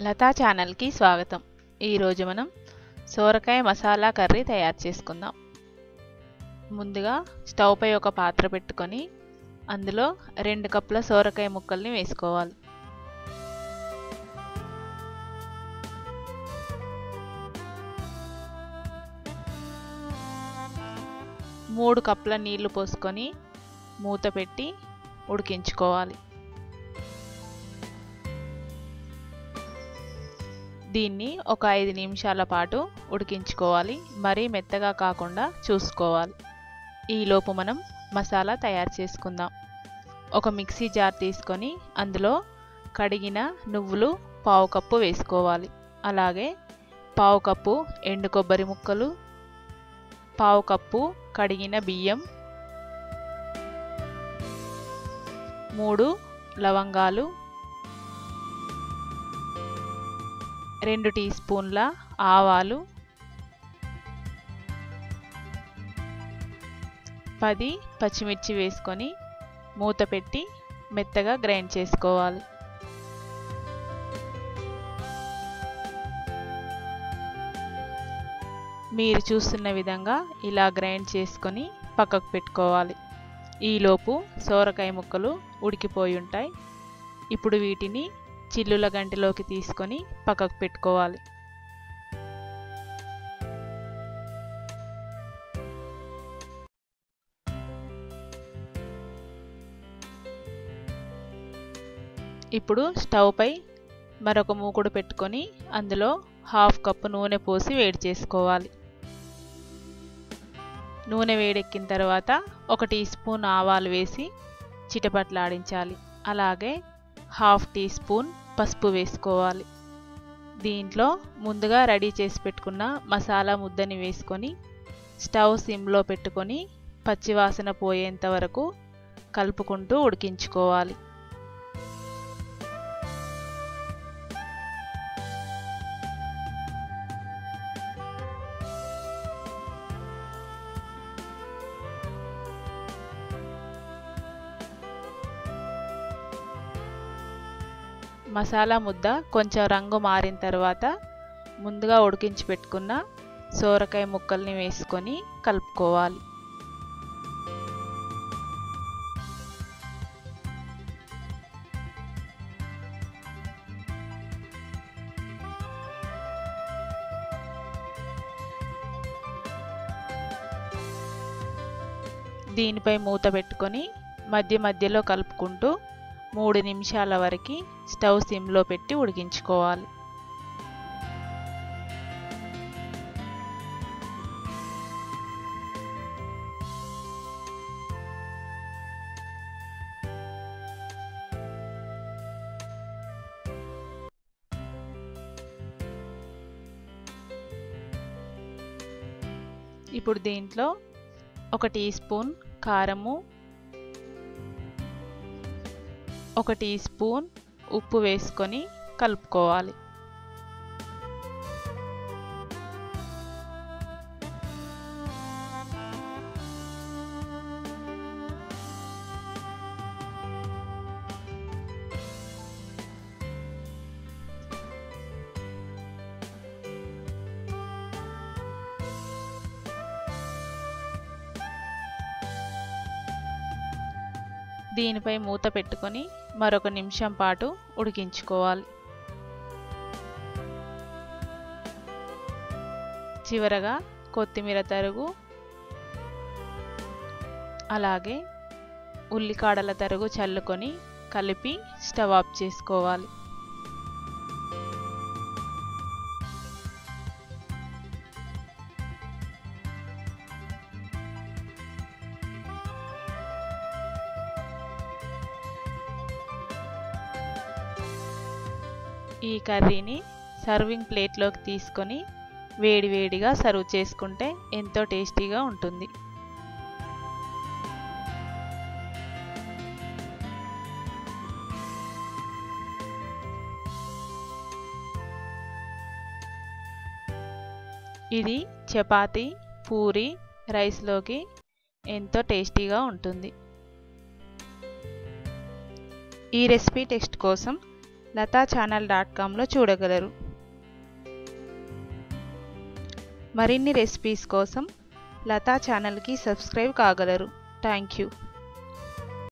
లతా ఛానల్కి స్వాగతం ఈరోజు మనం సోరకాయ మసాలా కర్రీ తయారు చేసుకుందాం ముందుగా స్టవ్ పై ఒక పాత్ర పెట్టుకొని అందులో రెండు కప్పుల సోరకాయ ముక్కల్ని వేసుకోవాలి మూడు కప్పుల నీళ్లు పోసుకొని మూత పెట్టి ఉడికించుకోవాలి దీన్ని ఒక ఐదు నిమిషాల పాటు ఉడికించుకోవాలి మరీ మెత్తగా కాకుండా చూసుకోవాలి ఈలోపు మనం మసాలా తయారు చేసుకుందాం ఒక మిక్సీ జార్ తీసుకొని అందులో కడిగిన నువ్వులు పావు కప్పు వేసుకోవాలి అలాగే పావు కప్పు ఎండు కొబ్బరి ముక్కలు పావు కప్పు కడిగిన బియ్యం మూడు లవంగాలు రెండు టీ స్పూన్ల ఆవాలు పది పచ్చిమిర్చి వేసుకొని మూత పెట్టి మెత్తగా గ్రైండ్ చేసుకోవాలి మీరు చూస్తున్న విధంగా ఇలా గ్రైండ్ చేసుకొని పక్కకు పెట్టుకోవాలి ఈలోపు సోరకాయ ముక్కలు ఉడికిపోయి ఉంటాయి ఇప్పుడు వీటిని చిల్లుల గంటిలోకి తీసుకొని పక్కకు పెట్టుకోవాలి ఇప్పుడు స్టవ్ పై మరొక మూకుడు పెట్టుకొని అందులో హాఫ్ కప్పు నూనె పోసి వేడి చేసుకోవాలి నూనె వేడెక్కిన తర్వాత ఒక టీ స్పూన్ ఆవాలు వేసి చిటపట్లాడించాలి అలాగే హాఫ్ టీ స్పూన్ పసుపు వేసుకోవాలి దీంట్లో ముందుగా రెడీ చేసి పెట్టుకున్న మసాలా ముద్దని వేసుకొని స్టవ్ సిమ్లో పెట్టుకొని పచ్చివాసన పోయేంత వరకు కలుపుకుంటూ ఉడికించుకోవాలి మసాలా ముద్ద కొంచెం రంగు మారిన తర్వాత ముందుగా ఉడికించి పెట్టుకున్న సోరకాయ ముక్కల్ని వేసుకొని కలుపుకోవాలి దీనిపై మూత పెట్టుకొని మధ్య మధ్యలో కలుపుకుంటూ మూడు నిమిషాల వరకు స్టవ్ సిమ్లో పెట్టి ఉడికించుకోవాలి ఇప్పుడు దీంట్లో ఒక టీ స్పూన్ కారము ఒక టీ స్పూన్ ఉప్పు వేసుకొని కలుపుకోవాలి దీనిపై మూత పెట్టుకొని మరొక నిమిషం పాటు ఉడికించుకోవాలి చివరగా కొత్తిమీర తరుగు అలాగే ఉల్లికాడల తరుగు చల్లుకొని కలిపి స్టవ్ ఆఫ్ చేసుకోవాలి ఈ కర్రీని సర్వింగ్ ప్లేట్లోకి తీసుకొని వేడివేడిగా సర్వ్ చేసుకుంటే ఎంతో టేస్టీగా ఉంటుంది ఇది చపాతీ పూరి రైస్లోకి ఎంతో టేస్టీగా ఉంటుంది ఈ రెసిపీ టెక్స్ట్ కోసం లతా ఛానల్ డాట్ కామ్లో చూడగలరు మరిన్ని రెసిపీస్ కోసం లతా ఛానల్కి సబ్స్క్రైబ్ కాగలరు థ్యాంక్ యూ